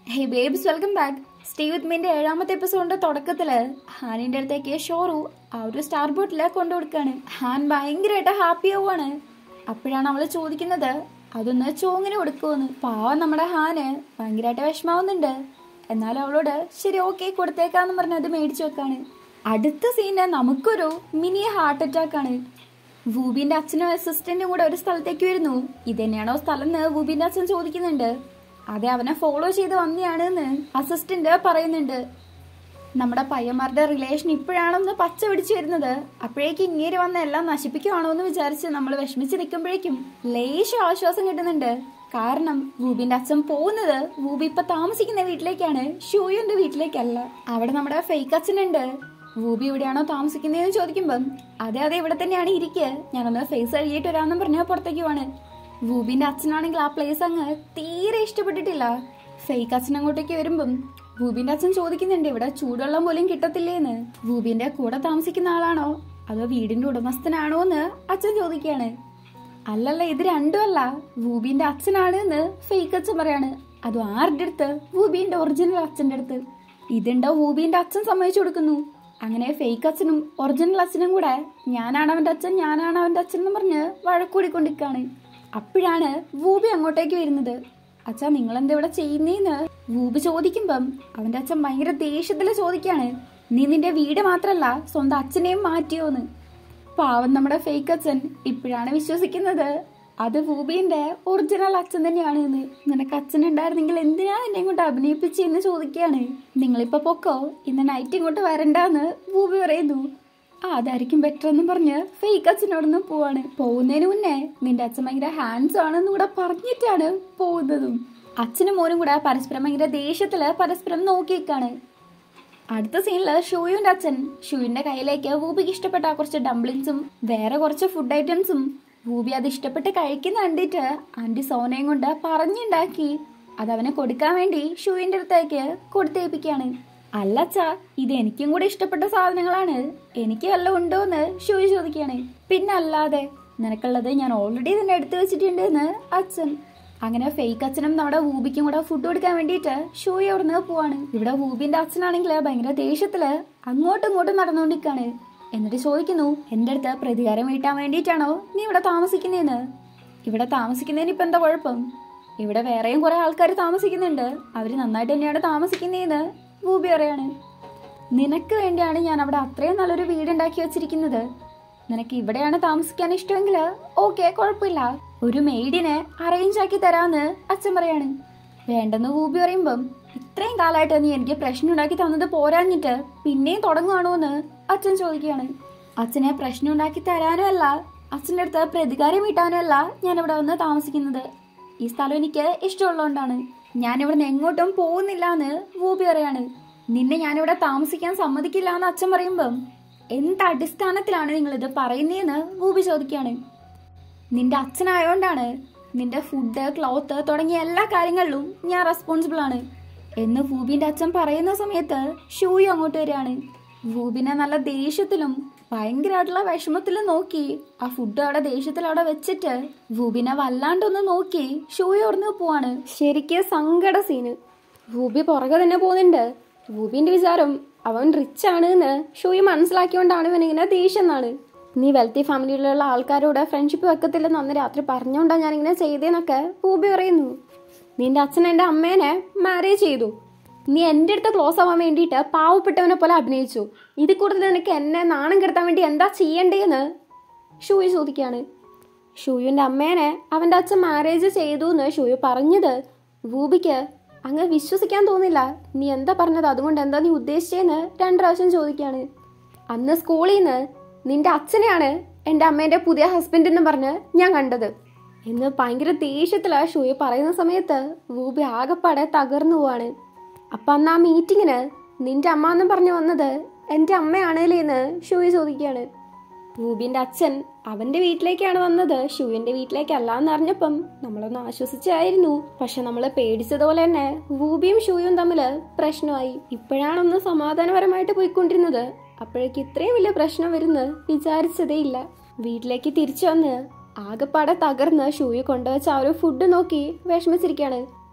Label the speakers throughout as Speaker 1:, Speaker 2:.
Speaker 1: hey babes welcome back stay with മീന്റെ ഏഴാമത്തെ എപ്പിസോഡിന്റെ തുടക്കത്തില് ഹാനിന്റെ അടുത്തേക്ക് ഷോറു ആ ഒരു സ്റ്റാർ ബോട്ടില് കൊണ്ടു കൊടുക്കാണ് ഹാൻ ഭയങ്കരമായിട്ട് ഹാപ്പി ആവുകയാണ് അപ്പോഴാണ് അവള് ചോദിക്കുന്നത് അതൊന്ന് ചോങ്ങിന് കൊടുക്കുമെന്ന് പാവം നമ്മുടെ ഹാന് ഭയങ്കരമായിട്ട് വിഷമാവുന്നുണ്ട് എന്നാലും അവളോട് ശരി ഓക്കെ കൊടുത്തേക്കാന്ന് പറഞ്ഞ് അത് മേടിച്ചു വെക്കാണ് അടുത്ത സീന് നമുക്കൊരു മിനി ഹാർട്ട് അറ്റാക്ക് ആണ് വൂബിന്റെ അച്ഛനും അസിസ്റ്റന്റും കൂടെ ഒരു സ്ഥലത്തേക്ക് വരുന്നു ഇതന്നെയാണോ സ്ഥലം എന്ന് വൂബിന്റെ അച്ഛൻ ചോദിക്കുന്നുണ്ട് അതെ അവനെ ഫോളോ ചെയ്ത് വന്നെയാണ് എന്ന് അസിസ്റ്റന്റ് പറയുന്നുണ്ട് നമ്മുടെ പയ്യന്മാരുടെ റിലേഷൻ ഇപ്പോഴാണെന്ന് പച്ച പിടിച്ചു വരുന്നത് അപ്പോഴേക്കും ഇങ്ങേര് വന്ന് എല്ലാം നശിപ്പിക്കുവാണോ എന്ന് വിചാരിച്ച് നമ്മൾ വിഷമിച്ച് നിൽക്കുമ്പോഴേക്കും ലേശം ആശ്വാസം കിട്ടുന്നുണ്ട് കാരണം വൂബിന്റെ അച്ഛൻ പോകുന്നത് വൂബി ഇപ്പൊ താമസിക്കുന്ന വീട്ടിലേക്കാണ് ഷൂയുന്റെ വീട്ടിലേക്കല്ല അവിടെ നമ്മുടെ ഫേക്ക് അച്ഛനുണ്ട് വൂബി എവിടെയാണോ താമസിക്കുന്നതെന്ന് ചോദിക്കുമ്പം അതെ അതെ ഇവിടെ തന്നെയാണ് ഇരിക്കുക ഞാനൊന്ന് ഫേസ് കഴുകിയിട്ട് വരാമെന്നും പറഞ്ഞ പുറത്തേക്ക് പോവാണ് വൂബിന്റെ അച്ഛനാണെങ്കിൽ ആ പ്ലേസ് അങ്ങ് തീരെ ഇഷ്ടപ്പെട്ടിട്ടില്ല ഫേക്ക് അച്ഛൻ അങ്ങോട്ടേക്ക് വരുമ്പം വൂബിന്റെ അച്ഛൻ ചോദിക്കുന്നുണ്ട് ഇവിടെ ചൂടുവെള്ളം പോലും കിട്ടത്തില്ലേന്ന് വൂബിന്റെ കൂടെ താമസിക്കുന്ന ആളാണോ അതോ വീടിന്റെ ഉടമസ്ഥനാണോ എന്ന് അച്ഛൻ ചോദിക്കുകയാണ് അല്ലല്ല ഇത് രണ്ടും അല്ല വൂബിന്റെ അച്ഛനാണ് എന്ന് ഫേക്ക് അച്ഛൻ പറയാണ് അത് ആരുടെ അടുത്ത് വൂബിന്റെ ഒറിജിനൽ അച്ഛന്റെ അടുത്ത് ഇതുണ്ടോ വൂബിന്റെ അച്ഛൻ സമ്മതിച്ചു കൊടുക്കുന്നു അങ്ങനെ ഫേക്ക് അച്ഛനും ഒറിജിനൽ അച്ഛനും കൂടെ ഞാനാണ് അവന്റെ അച്ഛൻ ഞാനാണ് അവന്റെ അച്ഛൻ എന്ന് പറഞ്ഞ് വഴക്കൂടിക്കൊണ്ടിരിക്കാണ് അപ്പോഴാണ് വൂബി അങ്ങോട്ടേക്ക് വരുന്നത് അച്ഛാ നിങ്ങൾ എന്താ ഇവിടെ ചെയ്യുന്നേന്ന് വൂബി ചോദിക്കുമ്പം അവന്റെ അച്ഛൻ ഭയങ്കര ദേഷ്യത്തില് ചോദിക്കാണ് നീ നിന്റെ വീട് മാത്രല്ല സ്വന്തം അച്ഛനെയും മാറ്റിയോന്ന് പാവം നമ്മുടെ ഫേക്ക് അച്ഛൻ ഇപ്പോഴാണ് വിശ്വസിക്കുന്നത് അത് വൂബിന്റെ ഒറിജിനൽ അച്ഛൻ തന്നെയാണ് എന്ന് നിനക്ക് അച്ഛൻ ഉണ്ടായിരുന്നെങ്കിൽ എന്തിനാ എന്നെ ഇങ്ങോട്ട് അഭിനയിപ്പിച്ച് എന്ന് ചോദിക്കുകയാണ് നിങ്ങളിപ്പോ പൊക്കോ ഇന്ന് നൈറ്റ് ഇങ്ങോട്ട് വരണ്ടാന്ന് വൂബി പറയുന്നു ആ അതായിരിക്കും ബെറ്റർ എന്നും പറഞ്ഞ് ഫേക്ക് അച്ഛനോടൊന്ന് പോവാണ് പോകുന്നതിന് മുന്നേ നിന്റെ അച്ഛൻ ഭയങ്കര ഹാൻഡ്സ് ആണെന്ന് കൂടെ പറഞ്ഞിട്ടാണ് പോകുന്നതും അച്ഛനും മോനും കൂടെ പരസ്പരം ഭയങ്കര ദേഷ്യത്തില് പരസ്പരം നോക്കിയേക്കാണ് അടുത്ത സീനില് ഷൂയുവിന്റെ അച്ഛൻ ഷൂവിന്റെ കയ്യിലേക്ക് വൂബിക്ക് ഇഷ്ടപ്പെട്ട കുറച്ച് ഡംപ്ലിങ്സും വേറെ കുറച്ച് ഫുഡ് ഐറ്റംസും വൂബി അത് ഇഷ്ടപ്പെട്ട് കഴിക്കുന്ന കണ്ടിട്ട് ആന്റി സോനയും കൊണ്ട് പറഞ്ഞുണ്ടാക്കി അത് അവന് കൊടുക്കാൻ വേണ്ടി ഷൂവിന്റെ അടുത്തേക്ക് കൊടുത്തേപ്പിക്കാണ് അല്ലച്ചാ ഇത് എനിക്കും കൂടെ ഇഷ്ടപ്പെട്ട സാധനങ്ങളാണ് എനിക്ക് വല്ലതും ഉണ്ടോന്ന് ഷൂയി ചോദിക്കാണ് പിന്നെ അല്ലാതെ നിനക്കുള്ളത് ഞാൻ ഓൾറെഡി തന്നെ എടുത്തു വെച്ചിട്ടുണ്ട് എന്ന് അച്ഛൻ അങ്ങനെ ഫേക്ക് അച്ഛനും നമ്മുടെ വൂബിക്കും കൂടെ ഫുഡ് കൊടുക്കാൻ വേണ്ടിയിട്ട് ഷൂയി അവിടുന്ന് പോവാണ് ഇവിടെ വൂബിന്റെ അച്ഛനാണെങ്കിൽ ഭയങ്കര ദേഷ്യത്തില് അങ്ങോട്ടും ഇങ്ങോട്ടും നടന്നുകൊണ്ടിരിക്കാണ് എന്നിട്ട് ചോദിക്കുന്നു എന്റെ അടുത്ത് പ്രതികാരം വീട്ടാൻ വേണ്ടിയിട്ടാണോ നീ ഇവിടെ താമസിക്കുന്നതെന്ന് ഇവിടെ താമസിക്കുന്നതിന് ഇപ്പൊ എന്താ കുഴപ്പം ഇവിടെ വേറെയും കുറെ ആൾക്കാർ താമസിക്കുന്നുണ്ട് അവര് നന്നായിട്ട് തന്നെയാണ് താമസിക്കുന്നതെന്ന് വൂബി പറയാണ് നിനക്ക് വേണ്ടിയാണ് ഞാൻ അവിടെ അത്രയും നല്ലൊരു വീടുണ്ടാക്കി വെച്ചിരിക്കുന്നത് നിനക്ക് ഇവിടെയാണ് താമസിക്കാൻ ഇഷ്ടമെങ്കിൽ ഓക്കെ കുഴപ്പമില്ല ഒരു മെയ്ഡിനെ അറേഞ്ച് ആക്കി തരാന്ന് അച്ഛൻ പറയാണ് വേണ്ടെന്ന് ഊബി പറയുമ്പം ഇത്രയും കാലമായിട്ട് നീ എനിക്ക് പ്രശ്നം ഉണ്ടാക്കി തന്നത് പോരാഞ്ഞിട്ട് പിന്നെയും തുടങ്ങുവാണോ എന്ന് അച്ഛൻ ചോദിക്കുകയാണ് അച്ഛനെ പ്രശ്നം ഉണ്ടാക്കി തരാനും അല്ല അച്ഛൻ്റെ അടുത്ത് പ്രതികാരം വീട്ടാനും അല്ല ഞാൻ ഇവിടെ വന്ന് താമസിക്കുന്നത് ഈ സ്ഥലം എനിക്ക് ഇഷ്ടമുള്ളതുകൊണ്ടാണ് ഞാൻ ഇവിടുന്ന് എങ്ങോട്ടും പോകുന്നില്ല എന്ന് വൂബി പറയാണ് നിന്നെ ഞാനിവിടെ താമസിക്കാൻ സമ്മതിക്കില്ല എന്ന് അച്ഛൻ പറയുമ്പം എന്ത് അടിസ്ഥാനത്തിലാണ് നിങ്ങൾ ഇത് പറയുന്നതെന്ന് വൂബി ചോദിക്കുകയാണ് നിന്റെ അച്ഛനായോണ്ടാണ് നിന്റെ ഫുഡ് ക്ലോത്ത് തുടങ്ങിയ എല്ലാ കാര്യങ്ങളിലും ഞാൻ റെസ്പോൺസിബിൾ ആണ് എന്ന് വൂബിന്റെ അച്ഛൻ പറയുന്ന സമയത്ത് ഷൂയി അങ്ങോട്ട് വരികയാണ് വൂബിനെ നല്ല ദേഷ്യത്തിലും ഭയങ്കരമായിട്ടുള്ള വിഷമത്തിലും നോക്കി ആ ഫുഡ് അവിടെ ദേഷ്യത്തിൽ അവിടെ വെച്ചിട്ട് വൂബിനെ വല്ലാണ്ടൊന്ന് നോക്കി ഷൂയി ഓർന്ന് പോവാണ്
Speaker 2: ശരിക്കും സങ്കട സീന് വൂബി പുറകെ തന്നെ പോകുന്നുണ്ട് വൂബിന്റെ വിചാരം അവൻ റിച്ച് ആണ് എന്ന് ഷൂയി മനസ്സിലാക്കിയോണ്ടാണ് ഇവനിങ്ങനെ ദേഷ്യം എന്നാണ് നീ വെൽത്തി ഫാമിലിയിലുള്ള ആൾക്കാരോട് ഫ്രണ്ട്ഷിപ്പ് വെക്കത്തില്ലെന്ന് അന്ന് രാത്രി പറഞ്ഞുകൊണ്ടാണ് ഞാനിങ്ങനെ ചെയ്തേന്നൊക്കെ വൂബി പറയുന്നു നിന്റെ അച്ഛൻ എൻ്റെ അമ്മേനെ മാരേജ് ചെയ്തു നീ എൻ്റെ അടുത്ത് ക്ലോസ് ആവാൻ വേണ്ടിയിട്ട് പാവപ്പെട്ടവനെ പോലെ അഭിനയിച്ചു ഇതിൽ കൂടുതൽ നിനക്ക് എന്നെ നാണം കെടുത്താൻ വേണ്ടി എന്താ ചെയ്യേണ്ടതെന്ന് ഷൂയി ചോദിക്കുകയാണ് ഷൂയുവിൻ്റെ അമ്മേനെ അവൻ്റെ അച്ഛൻ മാരേജ് ചെയ്തു എന്ന് ഷൂയു പറഞ്ഞത് വൂബിക്ക് അങ്ങ് വിശ്വസിക്കാൻ തോന്നില്ല നീ എന്താ പറഞ്ഞത് അതുകൊണ്ട് എന്താ നീ ഉദ്ദേശിച്ചതെന്ന് രണ്ട് പ്രാവശ്യം ചോദിക്കുകയാണ് അന്ന് സ്കൂളിൽ നിന്ന് നിന്റെ അച്ഛനെയാണ് എൻ്റെ അമ്മേൻ്റെ പുതിയ ഹസ്ബൻഡ് എന്ന് പറഞ്ഞ് ഞാൻ കണ്ടത് എന്ന് ഭയങ്കര ദേഷ്യത്തിലാ ഷൂയി പറയുന്ന സമയത്ത് വൂബി ആകെപ്പാടെ തകർന്നു പോവാണ് അപ്പം അന്ന് ആ മീറ്റിങ്ങിന് നിന്റെ അമ്മ എന്ന് പറഞ്ഞു വന്നത് എൻ്റെ അമ്മയാണല്ലേ എന്ന് ഷൂയി ചോദിക്കുകയാണ് വൂബിന്റെ അച്ഛൻ അവന്റെ വീട്ടിലേക്കാണ് വന്നത് ഷൂവിന്റെ വീട്ടിലേക്കല്ല എന്ന് അറിഞ്ഞപ്പം നമ്മളൊന്ന് ആശ്വസിച്ചായിരുന്നു പക്ഷെ നമ്മള് പേടിച്ചതുപോലെ തന്നെ വൂബിയും ഷൂയും തമ്മില് പ്രശ്നമായി ഇപ്പോഴാണൊന്ന് സമാധാനപരമായിട്ട് പോയിക്കൊണ്ടിരുന്നത് അപ്പോഴേക്ക് ഇത്രയും വലിയ പ്രശ്നം വരുന്ന് വിചാരിച്ചതേ ഇല്ല വീട്ടിലേക്ക് തിരിച്ചു വന്ന് ആകെപ്പാടെ തകർന്ന് ഷൂയെ കൊണ്ടുവച്ച ആ ഒരു ഫുഡ് നോക്കി വിഷമിച്ചിരിക്കാണ്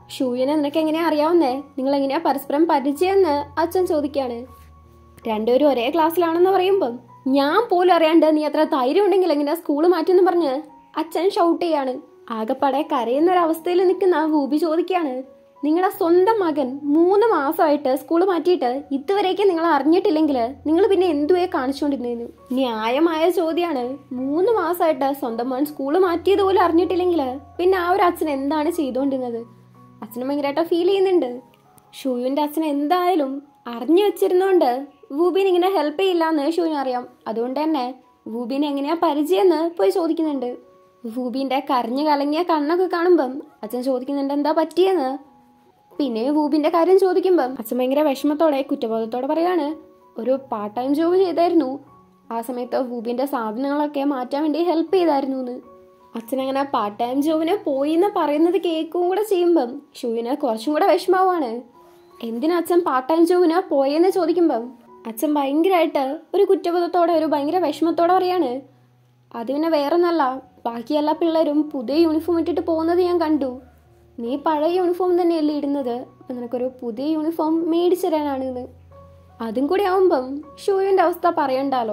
Speaker 2: ഷൂയിനെ നിനക്ക് എങ്ങനെയാ അറിയാവുന്നേ നിങ്ങൾ എങ്ങനെയാ പരസ്പരം പരിചയമെന്ന് അച്ഛൻ ചോദിക്കാണ് രണ്ടുപേരും ഒരേ ക്ലാസ്സിലാണെന്ന് പറയുമ്പം ഞാൻ പോലും അറിയാണ്ട് നീ അത്ര ധൈര്യം ഉണ്ടെങ്കിൽ എങ്ങനെയാ സ്കൂൾ മാറ്റിയെന്ന് പറഞ്ഞ് അച്ഛൻ ഷൗട്ട് ചെയ്യാണ് ആകെപ്പാടെ കരയുന്ന ഒരു അവസ്ഥയിൽ നിൽക്കുന്ന വൂബി ചോദിക്കാണ് നിങ്ങളുടെ സ്വന്തം മകൻ മൂന്ന് മാസമായിട്ട് സ്കൂൾ മാറ്റിയിട്ട് ഇതുവരേക്കും നിങ്ങൾ അറിഞ്ഞിട്ടില്ലെങ്കിൽ നിങ്ങൾ പിന്നെ എന്തുവേ കാണിച്ചുകൊണ്ടിരുന്നേന്നു ന്യായമായ ചോദ്യമാണ് മൂന്ന് മാസമായിട്ട് സ്വന്തം മോൻ സ്കൂൾ മാറ്റിയത് പോലും അറിഞ്ഞിട്ടില്ലെങ്കിൽ പിന്നെ ആ ഒരു അച്ഛൻ എന്താണ് ചെയ്തുകൊണ്ടിരുന്നത് അച്ഛന് ഭയങ്കരമായിട്ട് ഫീൽ ചെയ്യുന്നുണ്ട് ഷൂയുവിന്റെ അച്ഛൻ എന്തായാലും അറിഞ്ഞു വെച്ചിരുന്നോണ്ട് വൂബിനെ ഇങ്ങനെ ഹെൽപ്പ് ചെയ്യില്ല എന്ന് ഷൂവിന് അറിയാം അതുകൊണ്ട് തന്നെ വൂബിനെ എങ്ങനെയാ പരിചയമെന്ന് പോയി ചോദിക്കുന്നുണ്ട് വൂബിന്റെ കരഞ്ഞു കലങ്ങിയ കണ്ണൊക്കെ കാണുമ്പം അച്ഛൻ ചോദിക്കുന്നുണ്ട് എന്താ പറ്റിയെന്ന് പിന്നെ വൂബിന്റെ കാര്യം ചോദിക്കുമ്പം അച്ഛൻ ഭയങ്കര വിഷമത്തോടെ കുറ്റബോധത്തോടെ പറയാണ് ഒരു പാർട്ട് ടൈം ജോബ് ചെയ്തായിരുന്നു ആ സമയത്ത് വൂബിന്റെ സാധനങ്ങളൊക്കെ മാറ്റാൻ വേണ്ടി ഹെൽപ്പ് ചെയ്തായിരുന്നു എന്ന് അച്ഛൻ അങ്ങനെ പാർട്ട് ടൈം ജോബിന് പോയി എന്ന് പറയുന്നത് കേൾക്കും കൂടെ ചെയ്യുമ്പം ഷൂവിന് കുറച്ചും കൂടെ വിഷമാവാണ് എന്തിനാ അച്ഛൻ പാർട്ട് ടൈം ജോബിന് പോയെന്ന് ചോദിക്കുമ്പം അച്ഛൻ ഭയങ്കരമായിട്ട് ഒരു കുറ്റബോധത്തോടെ ഒരു ഭയങ്കര വിഷമത്തോടെ പറയാണ് അത് പിന്നെ വേറെ ഒന്നല്ല ബാക്കി എല്ലാ പിള്ളേരും പുതിയ യൂണിഫോം ഇട്ടിട്ട് പോകുന്നത് ഞാൻ കണ്ടു നീ പഴയ യൂണിഫോം തന്നെയല്ലേ ഇടുന്നത് അപ്പം നിനക്കൊരു പുതിയ യൂണിഫോം മേടിച്ചു തരാനാണ് എന്ന് അതും കൂടി ആവുമ്പം ഷൂവിൻ്റെ അവസ്ഥ പറയണ്ടാലോ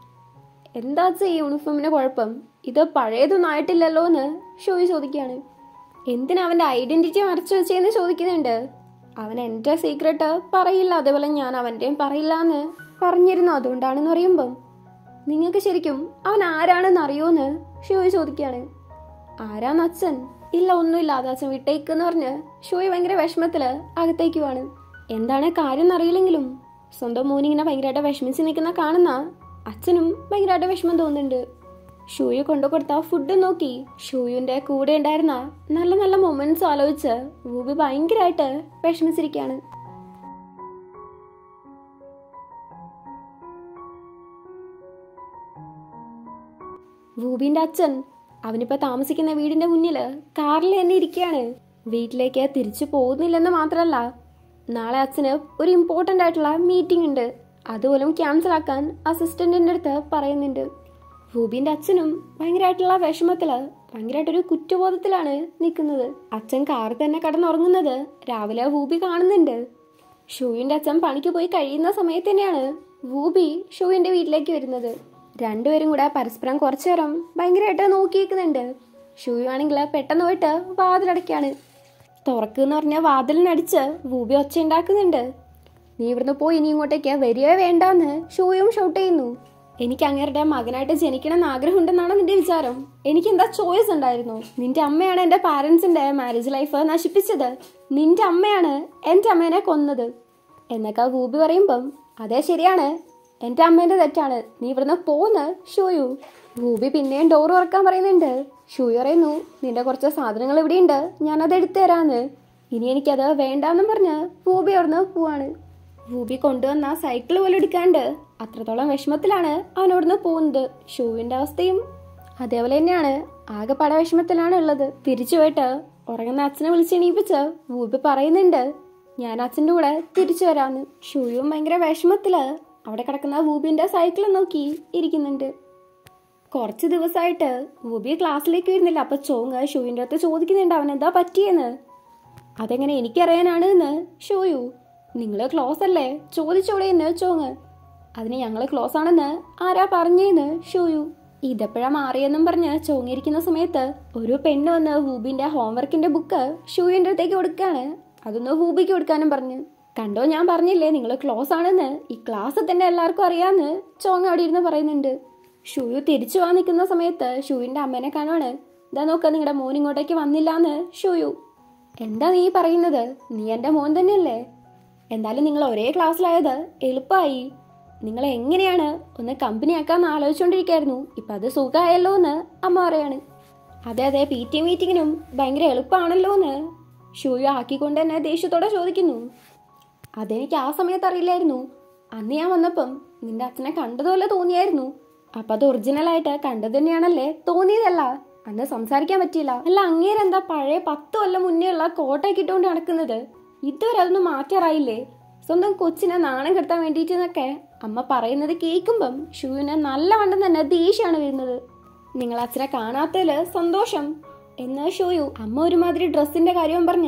Speaker 2: എന്താ ഈ യൂണിഫോമിന് കുഴപ്പം ഇത് പഴയതൊന്നും ആയിട്ടില്ലല്ലോ എന്ന് ഷോയി ചോദിക്കുകയാണ് എന്തിനാ അവൻ്റെ ഐഡന്റിറ്റി മറച്ചു വെച്ചെന്ന് ചോദിക്കുന്നുണ്ട് അവൻ എൻ്റെ സീക്രട്ട് പറയില്ല അതേപോലെ ഞാൻ അവൻ്റെയും പറയില്ല എന്ന് പറഞ്ഞിരുന്നു അതുകൊണ്ടാണെന്ന് പറയുമ്പം നിങ്ങൾക്ക് ശരിക്കും അവൻ ആരാണെന്ന് അറിയോന്ന് ഷോയി ചോദിക്കുകയാണ് ആരാന്ന് അച്ഛൻ ഇല്ല ഒന്നുമില്ല അത് അച്ഛൻ വിട്ടേക്കെന്ന് പറഞ്ഞ് ഷോയി ഭയങ്കര വിഷമത്തില് അകത്തേക്ക് പോവാണ് എന്താണ് കാര്യം എന്നറിയില്ലെങ്കിലും സ്വന്തം മോനിങ്ങനെ ഭയങ്കരമായിട്ട് വിഷമിച്ച് നിൽക്കുന്ന കാണുന്ന അച്ഛനും ഭയങ്കരമായിട്ട് വിഷമം തോന്നുന്നുണ്ട് ഷൂയു കൊണ്ടു കൊടുത്ത ഫുഡ് നോക്കി ഷൂയുവിന്റെ കൂടെ ഉണ്ടായിരുന്ന നല്ല നല്ല മൊമെന്റ്സ് ആലോചിച്ച് വൂബി ഭയങ്കരമായിട്ട് വിഷമിച്ചിരിക്കുകയാണ് വൂബിന്റെ അച്ഛൻ അവനിപ്പോ താമസിക്കുന്ന വീടിന്റെ മുന്നില് കാറിൽ തന്നെ ഇരിക്കുകയാണ് വീട്ടിലേക്ക് തിരിച്ചു പോകുന്നില്ലെന്ന് മാത്രമല്ല നാളെ അച്ഛന് ഒരു ഇമ്പോർട്ടൻ്റ് ആയിട്ടുള്ള മീറ്റിംഗ് ഉണ്ട് അതുപോലും ക്യാൻസൽ ആക്കാൻ അസിസ്റ്റന്റിന്റെ അടുത്ത് പറയുന്നുണ്ട് റൂബിന്റെ അച്ഛനും ഭയങ്കരമായിട്ടുള്ള വിഷമത്തില് ഭയങ്കരമായിട്ടൊരു കുറ്റബോധത്തിലാണ് നിൽക്കുന്നത് അച്ഛൻ കാറിൽ തന്നെ കിടന്നുറങ്ങുന്നത് രാവിലെ വൂബി കാണുന്നുണ്ട് ഷൂവിന്റെ അച്ഛൻ പണിക്ക് പോയി കഴിയുന്ന സമയത്ത് തന്നെയാണ് വൂബി ഷൂവിന്റെ വീട്ടിലേക്ക് വരുന്നത് രണ്ടുപേരും കൂടെ പരസ്പരം കുറച്ചു നേരം ഭയങ്കരമായിട്ട് നോക്കിയിരിക്കുന്നുണ്ട് ഷൂ ആണെങ്കിൽ പെട്ടെന്ന് പോയിട്ട് വാതിലടയ്ക്കാണ് തുറക്കെന്ന് പറഞ്ഞ വാതിലിനടിച്ച് വൂബി ഒച്ച ഉണ്ടാക്കുന്നുണ്ട് നീ ഇവിടുന്ന് പോയി ഇനി ഇങ്ങോട്ടേക്ക് വരികയോ വേണ്ടാന്ന് ഷൂയും ഷൗട്ട് ചെയ്യുന്നു എനിക്ക് അങ്ങേരുടെ മകനായിട്ട് ജനിക്കണം ആഗ്രഹം ഉണ്ടെന്നാണ് നിന്റെ വിചാരം എനിക്ക് എന്താ ചോയ്സ് ഉണ്ടായിരുന്നു നിന്റെ അമ്മയാണ് എന്റെ പാരന്റ്സിന്റെ മാരേജ് ലൈഫ് നശിപ്പിച്ചത് നിന്റെ അമ്മയാണ് എന്റെ അമ്മേനെ കൊന്നത് എന്നൊക്കെ വൂബി പറയുമ്പം അതേ ശരിയാണ് എന്റെ അമ്മേന്റെ തെറ്റാണ് നീ ഇവിടുന്ന് പോന്ന് ഷൂയു വൂബി പിന്നെയും ഡോർ തുറക്കാൻ പറയുന്നുണ്ട് ഷൂയു പറയുന്നു നിന്റെ കുറച്ച് സാധനങ്ങൾ ഇവിടെയുണ്ട് ഞാനത് എടുത്തു തരാന്ന് ഇനി എനിക്കത് വേണ്ടാന്നും പറഞ്ഞ് വൂബി അവിടുന്ന് പോവാണ് വൂബി കൊണ്ടുവന്ന സൈക്കിൾ പോലും എടുക്കാണ്ട് അത്രത്തോളം വിഷമത്തിലാണ് അവനോടുന്ന് പോകുന്നത് ഷൂവിന്റെ അവസ്ഥയും അതേപോലെ തന്നെയാണ് ആകെ പട വിഷമത്തിലാണ് ഉള്ളത് തിരിച്ചു പോയിട്ട് ഉറങ്ങുന്ന അച്ഛനെ വിളിച്ച് എണീപ്പിച്ച് വൂബി പറയുന്നുണ്ട് ഞാൻ അച്ഛൻ്റെ കൂടെ തിരിച്ചു വരാന്ന് ഷൂയും ഭയങ്കര വിഷമത്തില് അവിടെ കിടക്കുന്ന വൂബിന്റെ സൈക്കിൾ നോക്കി ഇരിക്കുന്നുണ്ട് കുറച്ച് ദിവസമായിട്ട് വൂബി ക്ലാസ്സിലേക്ക് വരുന്നില്ല അപ്പൊ ചോങ് ഷൂവിൻ്റെ അടുത്ത് ചോദിക്കുന്നുണ്ട് അവൻ എന്താ പറ്റിയെന്ന് അതെങ്ങനെ എനിക്കറിയാനാണ് എന്ന് ഷോയു നിങ്ങൾ ക്ലോസ് അല്ലേ ചോദിച്ചോളെ എന്ന് ചോങ് അതിന് ഞങ്ങൾ ക്ലോസ് ആണെന്ന് ആരാ പറഞ്ഞേന്ന് ഷോയു ഇതെപ്പോഴാ മാറിയെന്നും പറഞ്ഞ് ചോങ്ങിയിരിക്കുന്ന സമയത്ത് ഒരു പെണ്ണ് വന്ന് വൂബിന്റെ ഹോംവർക്കിന്റെ ബുക്ക് ഷൂവിന്റെ അടുത്തേക്ക് കൊടുക്കാണ് അതൊന്ന് വൂബിക്ക് കൊടുക്കാനും പറഞ്ഞു കണ്ടോ ഞാൻ പറഞ്ഞില്ലേ നിങ്ങൾ ക്ലോസ് ആണെന്ന് ഈ ക്ലാസ് തന്നെ എല്ലാവർക്കും അറിയാന്ന് ചോങ് അവിടെ ഇരുന്ന് പറയുന്നുണ്ട് ഷൂയു തിരിച്ചു പോകാൻ നിൽക്കുന്ന സമയത്ത് ഷൂവിന്റെ അമ്മേനെ കാണുവാണ് ഇതാ നോക്ക നിങ്ങളുടെ മോൻ ഇങ്ങോട്ടേക്ക് വന്നില്ലാന്ന് ഷൂയു എന്താ നീ പറയുന്നത് നീ എൻ്റെ മോൻ തന്നെയല്ലേ എന്തായാലും നിങ്ങൾ ഒരേ ക്ലാസ്സിലായത് എളുപ്പമായി നിങ്ങൾ എങ്ങനെയാണ് ഒന്ന് കമ്പനി ആക്കാന്ന് ആലോചിച്ചുകൊണ്ടിരിക്കായിരുന്നു ഇപ്പം അത് സുഖമായല്ലോ എന്ന് അമ്മ പറയാണ് അതെ അതെ പി ടി മീറ്റിങ്ങിനും ഭയങ്കര എളുപ്പമാണല്ലോ എന്ന് ഷൂയു ആക്കിക്കൊണ്ട് തന്നെ ദേഷ്യത്തോടെ ചോദിക്കുന്നു അതെനിക്ക് ആ സമയത്ത് അറിയില്ലായിരുന്നു അന്ന് ഞാൻ വന്നപ്പം നിന്റെ അച്ഛനെ കണ്ടതുപോലെ തോന്നിയായിരുന്നു അപ്പൊ അത് ഒറിജിനലായിട്ട് കണ്ടത് തന്നെയാണല്ലേ തോന്നിയതല്ല അന്ന് സംസാരിക്കാൻ പറ്റിയില്ല അല്ല അങ്ങേരെന്താ പഴയ പത്ത് കൊല്ലം മുന്നേ ഉള്ള കോട്ടയൊക്കെ ഇട്ടുകൊണ്ട് നടക്കുന്നത് ഇതുവരെ അതൊന്നും മാറ്റാറായില്ലേ സ്വന്തം കൊച്ചിനെ നാണം കെടുത്താൻ വേണ്ടിയിട്ടെന്നൊക്കെ അമ്മ പറയുന്നത് കേൾക്കുമ്പം ഷൂവിന് നല്ല വണ്ണം തന്നെ ദേഷ്യമാണ് വരുന്നത് നിങ്ങൾ അച്ഛനെ കാണാത്തതില് സന്തോഷം എന്ന് ഷോയു അമ്മ ഒരുമാതിരി ഡ്രസ്സിന്റെ കാര്യം പറഞ്ഞ്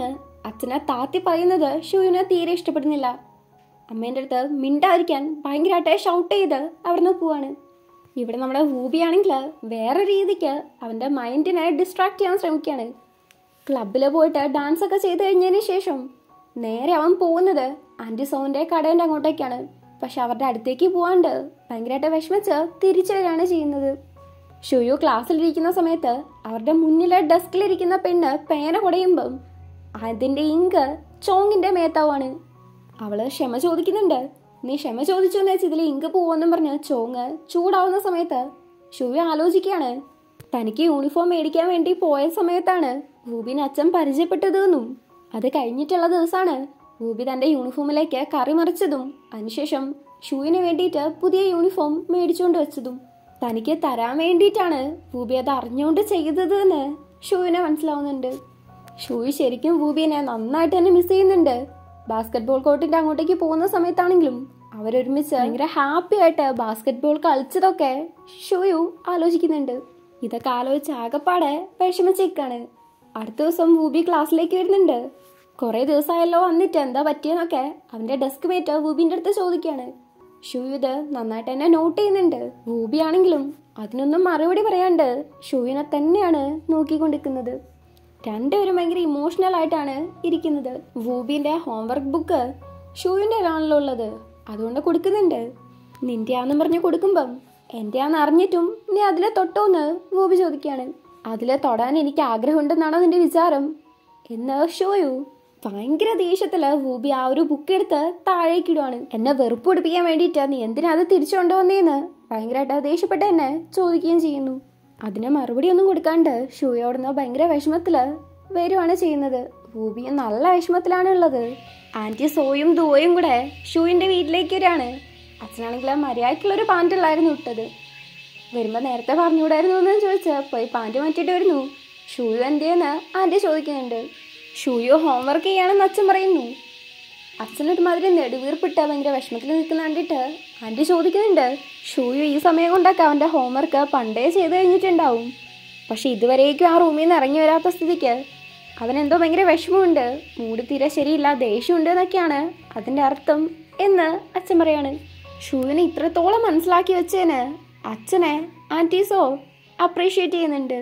Speaker 2: അച്ഛനെ താത്തി പറയുന്നത് ഷൂവിനെ തീരെ ഇഷ്ടപ്പെടുന്നില്ല അമ്മേൻ്റെ അടുത്ത് മിണ്ടാതിരിക്കാൻ ഭയങ്കരമായിട്ട് ഷൗട്ട് ചെയ്ത് അവിടുന്ന് പോവാണ് ഇവിടെ നമ്മുടെ ഹൂബിയാണെങ്കിൽ വേറെ രീതിക്ക് അവൻ്റെ മൈൻഡിനെ ഡിസ്ട്രാക്ട് ചെയ്യാൻ ശ്രമിക്കുകയാണ് ക്ലബിൽ പോയിട്ട് ഡാൻസ് ഒക്കെ ചെയ്ത് കഴിഞ്ഞതിന് ശേഷം നേരെ അവൻ പോകുന്നത് ആൻറ്റി സോന്റെ കടേൻ്റെ അങ്ങോട്ടേക്കാണ് പക്ഷെ അവരുടെ അടുത്തേക്ക് പോവാണ്ട് ഭയങ്കരമായിട്ട് വിഷമിച്ച് തിരിച്ചു വരികയാണ് ചെയ്യുന്നത് ഷുയു ക്ലാസ്സിലിരിക്കുന്ന സമയത്ത് അവരുടെ മുന്നിലെ ഡെസ്കിലിരിക്കുന്ന പെണ്ണ് പേന കുടയുമ്പം അതിൻ്റെ ഇങ്ക് ചോങ്ങിൻ്റെ മേത്താവാണ് അവള് ക്ഷമ ചോദിക്കുന്നുണ്ട് നീ ക്ഷമ ചോദിച്ചു എന്ന് വെച്ച് ഇതിൽ ഇങ്ക് പോവെന്നും പറഞ്ഞ് ചോങ് ചൂടാവുന്ന സമയത്ത് ഷുവി ആലോചിക്കുകയാണ് തനിക്ക് യൂണിഫോം മേടിക്കാൻ വേണ്ടി പോയ സമയത്താണ് ഭൂബിന് അച്ഛൻ പരിചയപ്പെട്ടതെന്നും അത് കഴിഞ്ഞിട്ടുള്ള ദിവസമാണ് ഭൂബി തന്റെ യൂണിഫോമിലേക്ക് കറി മറിച്ചതും അതിനുശേഷം ഷൂവിന് വേണ്ടിയിട്ട് പുതിയ യൂണിഫോം മേടിച്ചുകൊണ്ട് വെച്ചതും തനിക്ക് തരാൻ വേണ്ടിയിട്ടാണ് ഭൂബി അത് അറിഞ്ഞുകൊണ്ട് ചെയ്തത് എന്ന് ഷൂവിനെ മനസ്സിലാവുന്നുണ്ട് ഷൂയി ശരിക്കും ഭൂബിനെ നന്നായിട്ട് തന്നെ മിസ് ചെയ്യുന്നുണ്ട് ബാസ്കറ്റ് ബോൾ കോർട്ടിന്റെ അങ്ങോട്ടേക്ക് പോകുന്ന സമയത്താണെങ്കിലും അവരൊരുമിച്ച് ഭയങ്കര ഹാപ്പി ആയിട്ട് ബാസ്കറ്റ് ബോൾ കളിച്ചതൊക്കെ ഷൂയു ആലോചിക്കുന്നുണ്ട് ഇതൊക്കെ ആലോചിച്ച് ആകപ്പാടെ വിഷമിച്ചേക്കാണ് അടുത്ത ദിവസം ഭൂബി ക്ലാസ്സിലേക്ക് വരുന്നുണ്ട് കുറെ ദിവസമായല്ലോ വന്നിട്ട് എന്താ പറ്റിയെന്നൊക്കെ അവന്റെ ഡെസ്ക് മേറ്റ് ഭൂബിന്റെ അടുത്ത് ചോദിക്കാണ് ഷൂ ഇത് നന്നായിട്ട് തന്നെ നോട്ട് ചെയ്യുന്നുണ്ട് ഭൂബി ആണെങ്കിലും അതിനൊന്നും മറുപടി പറയാണ്ട് ഷൂവിനെ തന്നെയാണ് നോക്കിക്കൊണ്ടിരിക്കുന്നത് രണ്ടുപേരും ഭയങ്കര ഇമോഷണൽ ആയിട്ടാണ് ഇരിക്കുന്നത് വൂബിന്റെ ഹോംവർക്ക് ബുക്ക് ഷൂവിന്റെ ആണല്ലോ ഉള്ളത് അതുകൊണ്ട് കൊടുക്കുന്നുണ്ട് നിന്റെ ആണെന്ന് പറഞ്ഞ് കൊടുക്കുമ്പം എന്റെ ആന്ന് അറിഞ്ഞിട്ടും നീ അതിലെ തൊട്ടോന്ന് വൂബി ചോദിക്കാണ് അതിലെ തൊടാൻ എനിക്ക് ആഗ്രഹമുണ്ടെന്നാണോ നിന്റെ വിചാരം എന്ന് ഷോയു ഭയങ്കര ദേഷ്യത്തില് വൂബി ആ ഒരു ബുക്ക് എടുത്ത് താഴേക്കിടുവാണ് എന്നെ വെറുപ്പ് പിടിപ്പിക്കാൻ വേണ്ടിയിട്ട് നീ എന്തിനാ അത് തിരിച്ചു കൊണ്ടുവന്നേന്ന് ഭയങ്കരമായിട്ട് ദേഷ്യപ്പെട്ട് എന്നെ ചോദിക്കുകയും ചെയ്യുന്നു അതിന് മറുപടി ഒന്നും കൊടുക്കാണ്ട് ഷൂയോടുന്ന് ഭയങ്കര വിഷമത്തില് വരുവാണ് ചെയ്യുന്നത് ഭൂബിയും നല്ല വിഷമത്തിലാണ് ഉള്ളത് ആന്റി സോയും ദുവയും കൂടെ ഷൂവിന്റെ വീട്ടിലേക്ക് വരികയാണ് അച്ഛനാണെങ്കിൽ മര്യാദക്കുള്ളൊരു പാൻറ്റല്ലായിരുന്നു ഇട്ടത് വരുമ്പോ നേരത്തെ പറഞ്ഞുകൂടായിരുന്നു എന്ന് ചോദിച്ച് പോയി പാൻറ് മാറ്റിയിട്ട് വരുന്നു ഷൂയു എന്തേന്ന് ആന്റി ചോദിക്കുന്നുണ്ട് ഷൂയു ഹോംവർക്ക് ചെയ്യാണെന്ന് അച്ഛൻ പറയുന്നു അച്ഛനൊരുമാതിരി നെടുവീർപ്പിട്ട് ഭയങ്കര വിഷമത്തിൽ നിൽക്കുന്ന കണ്ടിട്ട് ആന്റി ചോദിക്കുന്നുണ്ട് ഷൂയു ഈ സമയം കൊണ്ടൊക്കെ അവന്റെ ഹോംവർക്ക് പണ്ടേ ചെയ്ത് കഴിഞ്ഞിട്ടുണ്ടാവും പക്ഷെ ഇതുവരേക്കും ആ റൂമിൽ നിന്ന് ഇറങ്ങി വരാത്ത സ്ഥിതിക്ക് അവനെന്തോ ഭയങ്കര വിഷമമുണ്ട് മൂഡ് തീരെ ശരിയില്ല ദേഷ്യമുണ്ട് എന്നൊക്കെയാണ് അതിന്റെ അർത്ഥം എന്ന് അച്ഛൻ പറയാണ് ഷൂവിനെ ഇത്രത്തോളം മനസ്സിലാക്കി വെച്ചതിന് അച്ഛനെ ആൻറ്റീസോ അപ്രീഷിയേറ്റ് ചെയ്യുന്നുണ്ട്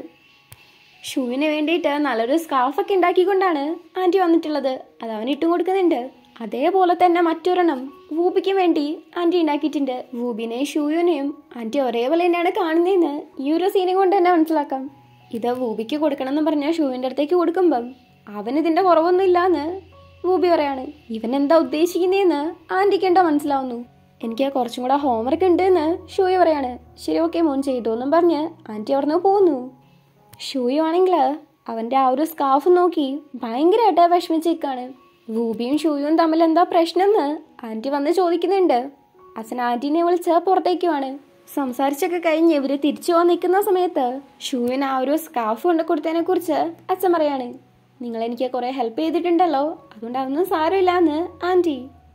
Speaker 2: ഷൂവിന് വേണ്ടിയിട്ട് നല്ലൊരു സ്കാർഫൊക്കെ ഉണ്ടാക്കിക്കൊണ്ടാണ് ആൻറ്റി വന്നിട്ടുള്ളത് അത് അവൻ ഇട്ടും കൊടുക്കുന്നുണ്ട് അതേപോലെ തന്നെ മറ്റൊരെണ്ണം വൂബിക്ക് വേണ്ടി ആൻറ്റി ഉണ്ടാക്കിയിട്ടുണ്ട് വൂബിനെ ഷൂവിനെയും ആൻറ്റി ഒരേപോലെ തന്നെയാണ് കാണുന്നതെന്ന് ഈ ഒരു സീനെ കൊണ്ട് തന്നെ മനസ്സിലാക്കാം ഇത് വൂബിക്ക് കൊടുക്കണം എന്ന് പറഞ്ഞ ഷൂവിൻ്റെ അടുത്തേക്ക് കൊടുക്കുമ്പം അവൻ ഇതിൻ്റെ കുറവൊന്നും ഇല്ലാന്ന് വൂബി പറയാണ് ഇവൻ എന്താ ഉദ്ദേശിക്കുന്നതെന്ന് ആൻറ്റിക്ക് എന്താ മനസ്സിലാവുന്നു എനിക്ക് കുറച്ചും കൂടെ ഹോംവർക്ക് ഉണ്ട് എന്ന് ഷൂയി പറയാണ് ശരി ഓക്കെ മോൻ ചെയ്തു എന്നും പറഞ്ഞ് ആൻറ്റി അവിടുന്ന് പോകുന്നു ഷൂയും ആണെങ്കിൽ അവൻ്റെ ആ ഒരു സ്കാർഫ് നോക്കി ഭയങ്കരമായിട്ട് വിഷമിച്ചേക്കാണ് വൂബിയും ഷൂയും തമ്മിൽ എന്താ പ്രശ്നമെന്ന് ആൻറ്റി വന്ന് ചോദിക്കുന്നുണ്ട് അച്ഛൻ ആൻറ്റീനെ വിളിച്ച് പുറത്തേക്കുമാണ് സംസാരിച്ചൊക്കെ കഴിഞ്ഞ് ഇവര് തിരിച്ചു പോകാൻ നിൽക്കുന്ന സമയത്ത് ഷൂവിന് ആ ഒരു സ്കാർഫ് കൊണ്ട് കൊടുത്തതിനെ കുറിച്ച് അച്ഛൻ പറയാണ് നിങ്ങൾ എനിക്ക് കുറെ ഹെൽപ്പ് ചെയ്തിട്ടുണ്ടല്ലോ അതുകൊണ്ട് അതൊന്നും സാരമില്ല എന്ന് ആൻറ്റി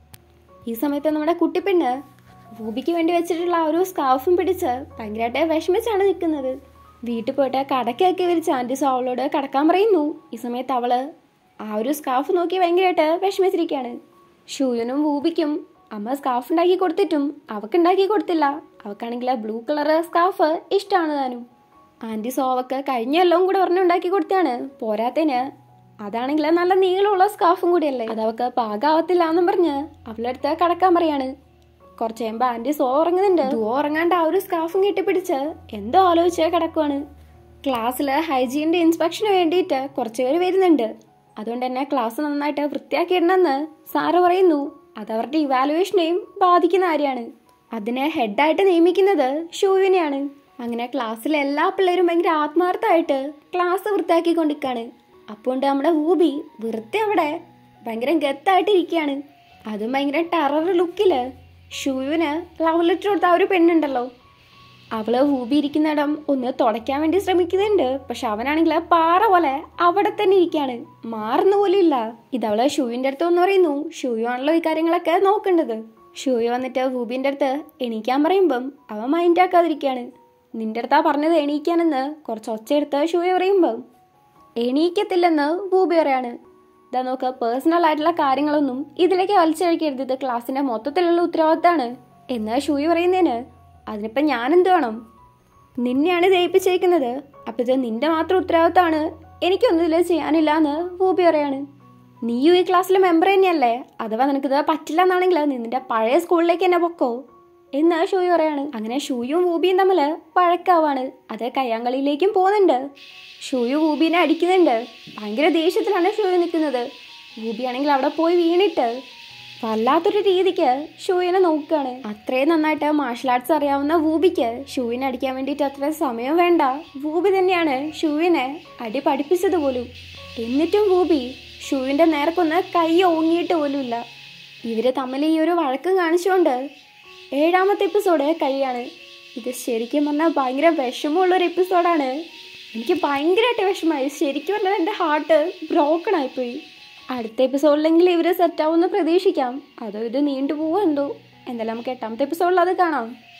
Speaker 2: ഈ സമയത്ത് നമ്മുടെ കുട്ടിപ്പെണ്ണ് ഭൂപിക്ക് വേണ്ടി വെച്ചിട്ടുള്ള ആ ഒരു സ്കാർഫും പിടിച്ച് ഭയങ്കരമായിട്ട് വിഷമിച്ചാണ് നിൽക്കുന്നത് വീട്ടിൽ പോയിട്ട് കടക്കൊക്കെ വിരിച്ച് ആൻറ്റീസ് അവളോട് കടക്കാൻ പറയുന്നു ഈ സമയത്ത് അവള് ആ ഒരു സ്കാർഫ് നോക്കി ഭയങ്കരമായിട്ട് വിഷമിച്ചിരിക്കുകയാണ് ഷൂയനും ഭൂപിക്കും അമ്മ സ്കാർഫ് ഉണ്ടാക്കി കൊടുത്തിട്ടും അവക്ക് ഉണ്ടാക്കി കൊടുത്തില്ല അവക്കാണെങ്കിൽ ബ്ലൂ കളർ സ്കാർഫ് ഇഷ്ടമാണ് താനും ആൻറ്റി സോവക്ക് കഴിഞ്ഞ എല്ലാം കൂടെ ഒരെണ്ണം ഉണ്ടാക്കി കൊടുത്താണ് പോരാത്തതിന് അതാണെങ്കിൽ നല്ല നീളമുള്ള സ്കാർഫും കൂടിയല്ലേ അത് അവക്ക് പാകാവത്തില്ല എന്നും പറഞ്ഞ് അവളുടെ അടുത്ത് കടക്കാൻ പറയാണ് കുറച്ച് കഴിയുമ്പോ ആന്റി സോ ഉറങ്ങുന്നുണ്ട് ദോ ഉറങ്ങാണ്ട് ആ ഒരു സ്കാർഫും കെട്ടിപ്പിടിച്ച് എന്തോ ആലോചിച്ച് കിടക്കുവാണ് ക്ലാസ്സിൽ ഹൈജീനിന്റെ ഇൻസ്പെക്ഷന് വേണ്ടിയിട്ട് കുറച്ച് പേര് വരുന്നുണ്ട് അതുകൊണ്ട് തന്നെ ക്ലാസ് നന്നായിട്ട് വൃത്തിയാക്കിയിടണമെന്ന് സാറ് പറയുന്നു അത് അവരുടെ ഇവാലുവേഷനെയും ബാധിക്കുന്ന കാര്യമാണ് അതിനെ ഹെഡായിട്ട് നിയമിക്കുന്നത് ഷൂവിനെയാണ് അങ്ങനെ ക്ലാസ്സിലെ എല്ലാ പിള്ളേരും ഭയങ്കര ആത്മാർത്ഥമായിട്ട് ക്ലാസ് വൃത്തിയാക്കിക്കൊണ്ടിരിക്കുകയാണ് അപ്പോൾ നമ്മുടെ ഊബി വെറുതെ അവിടെ ഭയങ്കര ഗത്തായിട്ട് ഇരിക്കുകയാണ് അതും ഭയങ്കര ടെറർ ലുക്കില് ഷൂവിന് ലവ് ലെറ്റർ കൊടുത്ത ആ ഒരു പെണ്ണുണ്ടല്ലോ അവള് ഊബി ഇരിക്കുന്നിടം ഒന്ന് തുടയ്ക്കാൻ വേണ്ടി ശ്രമിക്കുന്നുണ്ട് പക്ഷെ അവനാണെങ്കിൽ പാറ പോലെ അവിടെ തന്നെ ഇരിക്കാണ് മാറുന്ന പോലും ഇല്ല ഇതവള് ഷൂവിന്റെ അടുത്ത് ഒന്ന് പറയുന്നു ഷൂയു ആണല്ലോ ഈ കാര്യങ്ങളൊക്കെ നോക്കേണ്ടത് ഷൂയു വന്നിട്ട് ഊബിന്റെ അടുത്ത് എണീക്കാൻ പറയുമ്പം അവൻ മൈൻഡ് ആക്കാതിരിക്കാണ് നിന്റെ അടുത്താ പറഞ്ഞത് എണീക്കാനെന്ന് കുറച്ച് ഒച്ചയെടുത്ത് ഷൂയ പറയുമ്പം എണീക്കത്തില്ലെന്ന് ഭൂബി പറയാണ് ഇതാ നോക്കുക പേഴ്സണൽ ആയിട്ടുള്ള കാര്യങ്ങളൊന്നും ഇതിലേക്ക് വലിച്ചഴിക്കരുത് ഇത് ക്ലാസ്സിന്റെ മൊത്തത്തിലുള്ള ഉത്തരവാദിത്തമാണ് എന്നാ ഷൂയി പറയുന്നതിന് അതിനിപ്പം ഞാൻ എന്ത് വേണം നിന്നെയാണ് ജയിപ്പിച്ചേക്കുന്നത് അപ്പൊ ഇത് നിന്റെ മാത്രം ഉത്തരവാദിത്തമാണ് എനിക്കൊന്നും ഇതിൽ ചെയ്യാനില്ല എന്ന് വൂബി പറയാണ് നീയും ഈ ക്ലാസ്സിലെ മെമ്പർ തന്നെയല്ലേ അഥവാ നിനക്കിത് പറ്റില്ല എന്നാണെങ്കിൽ നീ നിന്റെ പഴയ സ്കൂളിലേക്ക് തന്നെ പൊക്കോ എന്ന് ഷൂയി പറയാണ് അങ്ങനെ ഷൂയും വൂബിയും തമ്മിൽ വഴക്കാവാണ് അത് കയ്യാങ്കളിയിലേക്കും പോകുന്നുണ്ട് ഷൂയു വൂബീനെ അടിക്കുന്നുണ്ട് ഭയങ്കര ദേഷ്യത്തിലാണ് ഷൂയു നിൽക്കുന്നത് വൂബിയാണെങ്കിൽ അവിടെ പോയി വീണിട്ട് വല്ലാത്തൊരു രീതിക്ക് ഷൂവിനെ നോക്കുകയാണ് അത്രയും നന്നായിട്ട് മാർഷൽ ആർട്സ് അറിയാവുന്ന വൂബിക്ക് ഷൂവിനെ അടിക്കാൻ വേണ്ടിയിട്ട് അത്ര സമയം വേണ്ട വൂബി തന്നെയാണ് ഷൂവിനെ അടി പഠിപ്പിച്ചത് പോലും എന്നിട്ടും വൂബി ഷൂവിന്റെ നേർക്കൊന്ന് കൈ ഓങ്ങിയിട്ട് പോലുമില്ല ഇവര് തമ്മിൽ ഈ ഒരു വഴക്കം കാണിച്ചുകൊണ്ട് ഏഴാമത്തെ എപ്പിസോഡ് കഴിയാണ് ഇത് ശരിക്കും പറഞ്ഞാൽ ഭയങ്കര വിഷമമുള്ള ഒരു എപ്പിസോഡാണ് എനിക്ക് ഭയങ്കരമായിട്ട് വിഷമമായി ശരിക്കും പറഞ്ഞാൽ എൻ്റെ ഹാർട്ട് ബ്രോക്കൺ ആയിപ്പോയി അടുത്ത എപ്പിസോഡിലെങ്കിൽ ഇവർ സെറ്റാവുമെന്ന് പ്രതീക്ഷിക്കാം അതോ ഇത് നീണ്ടുപോവോ എന്തോ എന്തായാലും നമുക്ക് എട്ടാമത്തെ എപ്പിസോഡിൽ അത് കാണാം